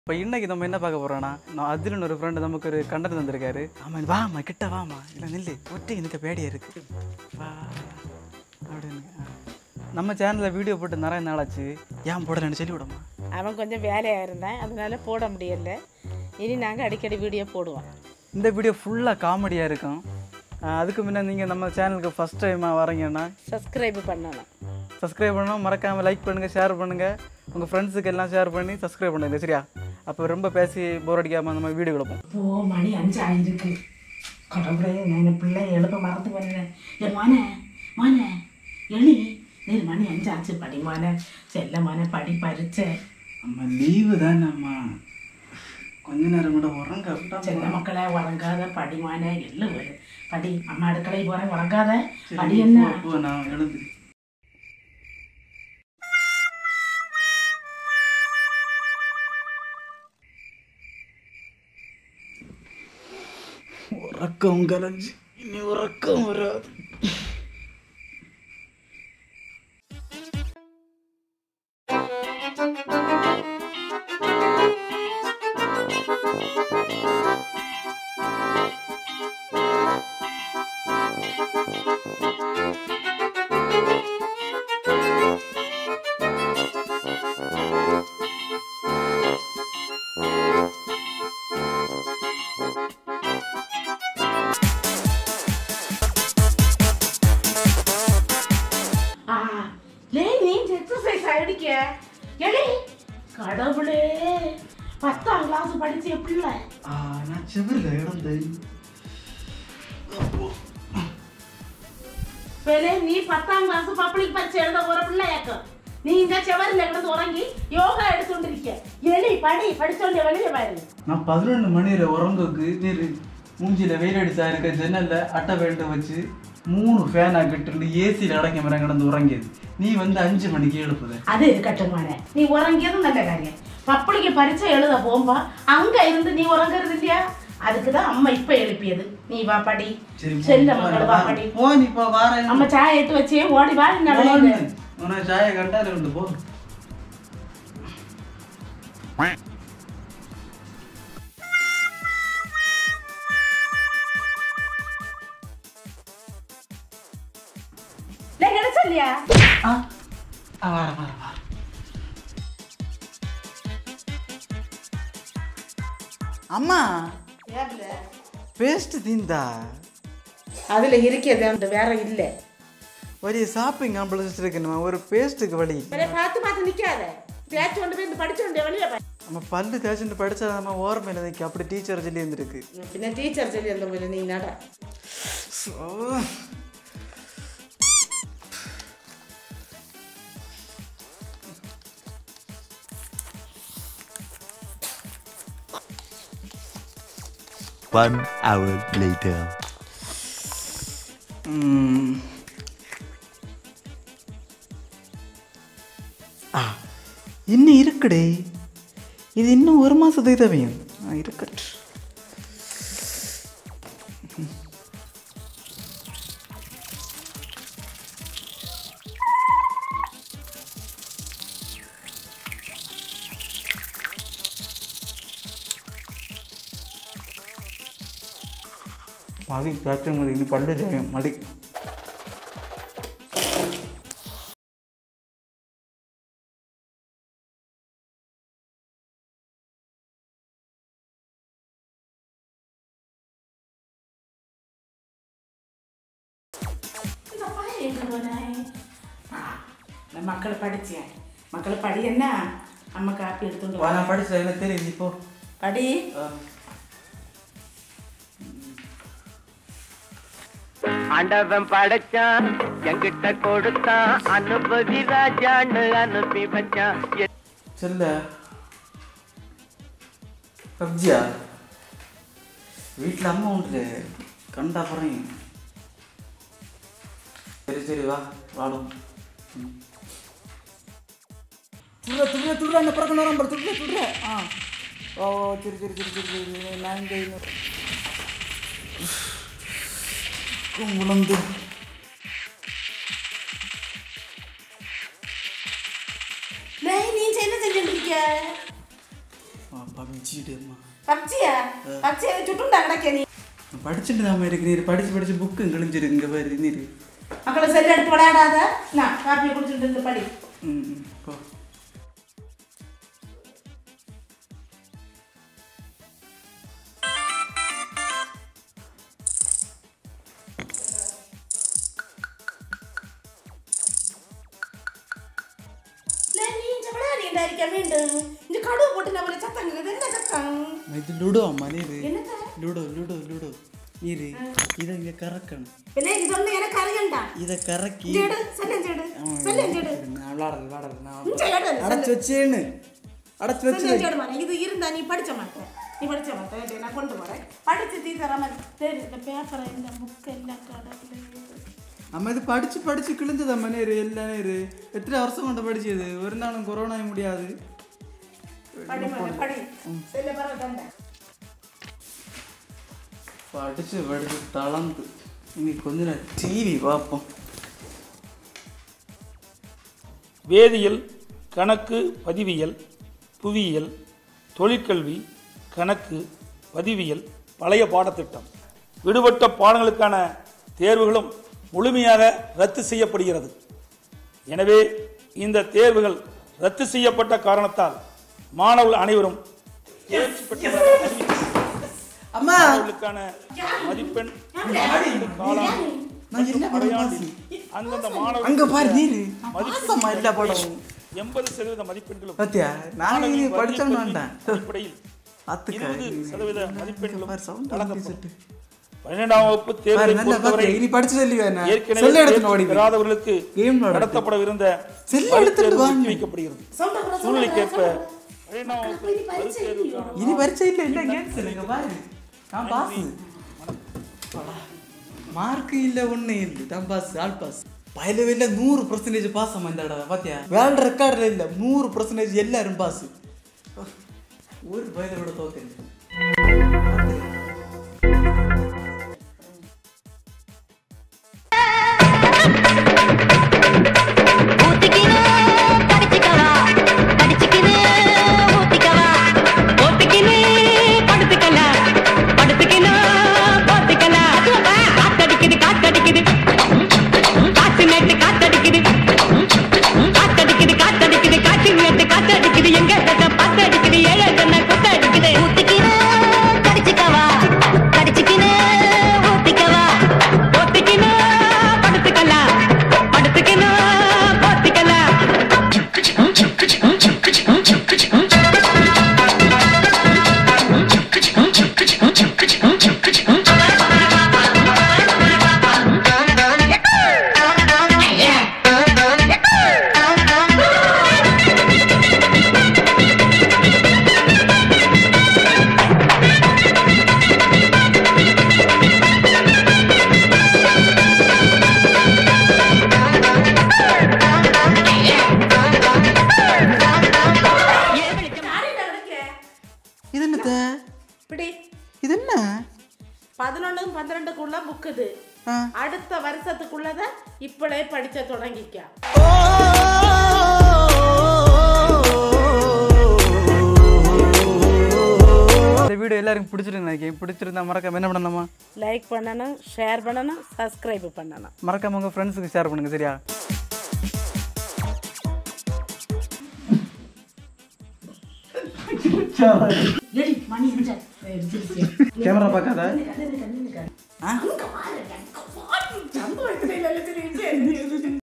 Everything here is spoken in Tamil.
இப்போ இன்னைக்கு நம்ம என்ன பார்க்க போறோம்னா நான் அதில் ஒரு ஃப்ரெண்டு நமக்கு ஒரு கண்டென்ட் தந்திருக்காரு ஆமாம் வாமா கிட்ட வாமா இல்லை நில்லு ஒட்டி நிற்க பேடியா இருக்கு வா அப்படின்னு ஆ. நம்ம சேனலில் வீடியோ போட்டு நிறைய நாளாச்சு ஏன் போடலன்னு சொல்லி விடமா அவன் கொஞ்சம் வேலையாக இருந்தான் அதனால போட முடியல இனி நாங்கள் அடிக்கடி வீடியோ போடுவோம் இந்த வீடியோ ஃபுல்லாக காமெடியாக இருக்கும் ஆ, அதுக்கு முன்னே நீங்கள் நம்ம சேனலுக்கு ஃபஸ்ட் டைமாக வரீங்கன்னா சப்ஸ்கிரைப் பண்ணணும் சப்ஸ்கிரைப் பண்ணணும் மறக்காமல் லைக் பண்ணுங்கள் ஷேர் பண்ணுங்கள் உங்கள் ஃப்ரெண்ட்ஸுக்கு எல்லாம் ஷேர் பண்ணி சப்ஸ்கிரைப் பண்ணுங்க சரியா அப்போ ரொம்ப பேசி போர் அடிக்காமல் நம்ம வீடியோ கொடுப்போம் ஓ மணி அஞ்சு ஆயிருக்கு கடவுளே நான் பிள்ளை எழுத மறந்து பண்ணேன் என் மோனே மோனே எளி நீ மணி அஞ்சு ஆச்சு படி மோனே செல்ல மோனே படி பறிச்ச அம்மா லீவு தானே அம்மா கொஞ்ச நேரம் கூட உறங்க விட்டா செல்ல மக்களே உறங்காத படி மோனே எல்லாம் வரும் படி அம்மா அடுக்கலை போகிறேன் உறங்காத படி என்ன அப்போ நான் எழுந்து உறக்கம் கலைஞ்சு இனி உறக்கம் வராது ஆ லே நீ எக்ஸசைஸ் அடிக்க எளி கடவுளே பத்தாம் கிளாஸ் படிச்ச பிள்ளை ஆ நான் செவரில் இழந்தேன் வேலே நீ பத்தாம் கிளாஸ் பப்ளிக் பரிச்சை எழுத போற பிள்ளையாக்கும் நீ இந்த செவரில் கிடந்து உறங்கி யோகா எடுத்துட்டு எலி படி படிச்சோண்டிய வெளியே பாரு நான் பதினொன்று மணியில் உறங்குக்கு நீர் மூஞ்சியில் வெயில் அடிச்சா இருக்க ஜன்னலில் அட்டை வேண்டு வச்சு மூணு ஃபேன் ஆக்கிட்டு ஏசியில் அடங்க மரம் கிடந்து உறங்கியது நீ வந்து அஞ்சு மணிக்கு எழுப்புத அது இருக்கட்டுமானே நீ உறங்கியதும் நல்ல காரியம் பப்ளிக்கு பரிச்சை எழுத போம்பா அங்க இருந்து நீ உறங்குறது இல்லையா அதுக்கு தான் அம்மா இப்ப எழுப்பியது நீ வா படி செல்ல மகள் வா படி போ நீ போ வாரேன் அம்மா சாய எடுத்து வச்சே ஓடி வா என்ன விளையாடு உனக்கு சாய கண்டால உண்டு போ கிடைச்சா இல்லையா ஆ ஆ, வாரேன் வாரேன் வாரேன் அம்மா பேஸ்ட் தீந்தா அதுல இருக்கிறது அந்த வேற இல்லை ஒரு ஷாப்பிங் காம்ப்ளெக்ஸ் இருக்குமா ஒரு பேஸ்ட்டுக்கு வழி வேற பார்த்து பார்த்து நிக்காத பேச்சு கொண்டு போய் இந்த படிச்சு கொண்டு வெளியே பா நம்ம பல்லு தேய்ச்சிட்டு படிச்சா நம்ம ஓரமையில நிற்க அப்படி டீச்சர் சொல்லி இருந்திருக்கு பின்ன டீச்சர் சொல்லி அந்த போல நீ நட ஸோ One hour later. ஆ இன்னும் இருக்குடே இது இன்னும் ஒரு மாதத்துக்கு தேவையும் ஆ இருக்கட்டு மதி பேச்சும் மதி இனி பல்லு தேவையும் மதி இந்த பையன் எங்க போனாய்? ஆ, இந்த மக்களை படிச்சேன் மக்களை படி என்ன அம்மா காப்பி எடுத்துட்டு வா. நான் படிச்ச எனக்கு தெரியுது இப்போ படி ஆண்டவன் படைச்சான் என்கிட்ட கொடுத்தான் அனுபவி ராஜான்னு அனுப்பி வச்சான் எ- செல்ல கப்ஜியா வீட்டில் அம்மா உண்டு கண்டா போகிறேன் சரி சரி வா வாடும் துடுற துடுற துடுற அந்த பறக்க நம்பர் துடுற துடுற ஆ ஓ சரி சரி சரி சரி சரி நாங்கள் கும்பலந்து லே, நீ என்ன செஞ்சுட்டு இருக்க பப்ஜிடு அம்மா பப்ஜியா பப்ஜி அதை சுட்டுண்டா கிடக்க நீ படிச்சுட்டு தான் இருக்கு நீர் படிச்சு படிச்சு புக்கு கிழிஞ்சிருக்கு இங்கே பாரு நீர் மக்களை செல் எடுத்து விளையாடாத நான் காப்பியை குடிச்சிட்டு இருந்து படி ம் ம், போ இல்லை நீ இந்த விளையாடி இருக்க மீண்டும் இந்த கடுவு போட்டு நம்மள சத்தம் கேக்குது. என்ன சத்தம் இது லுடோ அம்மா நீர் என்னது லுடோ லுடோ லுடோ நீர் இதை இங்கே கறக்கணும் இல்லை இது ஒன்று எனக்கு அறியண்டா இதை கறக்கி செடு செல்லஞ்செடு செல்லஞ்செடு நான் விளாடல விளாடல நான் செடு அடைச்சு வச்சேன்னு அடைச்சு வச்சு செல்லஞ்செடு மாதிரி இது இருந்தா நீ படிச்ச மாட்டேன் நீ படிச்ச மாட்டேன் இதை நான் கொண்டு வரேன் படிச்சு தீ தராம சரி இந்த பேப்பரை இந்த புக் எல்லாம் கடவுளே நம்ம இது படிச்சு படிச்சு கிழிஞ்சதம்மா நேரு எல்லா நேரு எத்தனை வருஷம் கொண்டு படிச்சது ஒரு நாளும் கொரோனா முடியாது படி மகனே, படி செல்ல பரவ தண்டை படிச்சு படிச்சு தளர்ந்து இனி கொஞ்ச நேரம் டிவி பார்ப்போம் வேதியியல் கணக்கு பதிவியல் புவியியல் தொழிற்கல்வி கணக்கு பதிவியல் பழைய பாடத்திட்டம் விடுபட்ட பாடங்களுக்கான தேர்வுகளும் முழுமையாக ரத்து செய்யப்படுகிறது எனவே இந்த தேர்வுகள் ரத்து செய்யப்பட்ட காரணத்தால் மாணவர்கள் அனைவரும் தேர்ச்சி பெற்றவர்கள் அறிவித்து அம்மா மாணவர்களுக்கான மதிப்பெண் காலம் நான் என்ன படம் அரையாண்டில் அந்தந்த மாணவர்கள் அங்க பாரு நீரு பாசமா இல்ல படம் எண்பது சதவீத மதிப்பெண்களும் பாத்தியா நான் இது மாணவியின் படிச்சவன் வறிய வேண்டாம் கல்வி அடிப்படையில் பாத்துக்க இருபது சதவீத மதிப்பெண்களும் பாரு சவுண்ட் வழங்கப்படும் பன்னிரெண்டாம் வகுப்பு பாரு தேர்தலை நல்லா பொறுத்தவரை பாத்தியா இனி படிச்சு சொல்லி வேணா ஏற்கனவே செல்ல எடுத்து தேர்ச்சி ஓடி பெறாதவர்களுக்கு Game விளையாடு. நடத்தப்படவிருந்த செல்ல எடுத்துட்டு மறுதேர்வு வாங்க. ஒத்திவைக்கப்படுகிறது சவுண்ட கூட சூழ்நிலைக்கேற்ப பன்னிரெண்டாம் வகுப்பு மறுதேர்வுக்கான இனி பரிச்சை இல்ல இல்ல கேட்ஸ் இல்லைங்க பாரு நான் பாஸ் மார்க் இல்ல ஒண்ணு இல்ல தான் பாஸ் ஆல் பாஸ் பயலவே இல்ல நூறு பர்சன்டேஜ் பாஸ் அம்மா இந்த தடவை பாத்தியா வேர்ல்ட் ரெக்கார்ட்ல இல்ல நூறு பர்சன்டேஜ் எல்லாரும் பாஸ் ஒரு பயலோட தோக்கல ஊத்திக்கினு படிச்சுக்கவா படிச்சுக்கினு ஊத்திக்கவா ஊத்திக்கினு படுத்துக்கல படுத்துக்கினு போத்துக்கல காத்தடிக்குது காத்தடிக்குது காத்து நேட்டு காத்தடிக்குது காத்தடிக்குது காத்தடிக்குது காற்று நேட்டு காத்தடிக்குது எங்க தட்ட பத்தடிக்குது ஏழை தன்ன குத்தடிக்குது ஊத்திக்கினு கடிச்சுக்கவா கடிச்சுக்கினு ஊத்திக்கவா ஊத்திக்கினு படுத்துக்கல படுத்துக்கினு போத்திக்கல யாருடா கிடக்க இது என்னத்த இப்படி இது என்ன பதினொன்று பன்னிரெண்டுக்குள்ள புக் இது ஆ. அடுத்த வருஷத்துக்குள்ளத இப்பளே படிச்ச தொடங்கிக்க இந்த வீடியோ எல்லாருக்கும் பிடிச்சிருக்கு நினைக்கிறேன் பிடிச்சிருந்தா மறக்காம என்ன பண்ணணுமா லைக் பண்ணணும் ஷேர் பண்ணணும் சப்ஸ்கிரைப் பண்ணணும் மறக்காம உங்க ஃப்ரெண்ட்ஸுக்கு ஷேர் பண்ணுங்க சரியா ஏடி மணி அஞ்சா கேமரா பார்க்காத சம்பவம்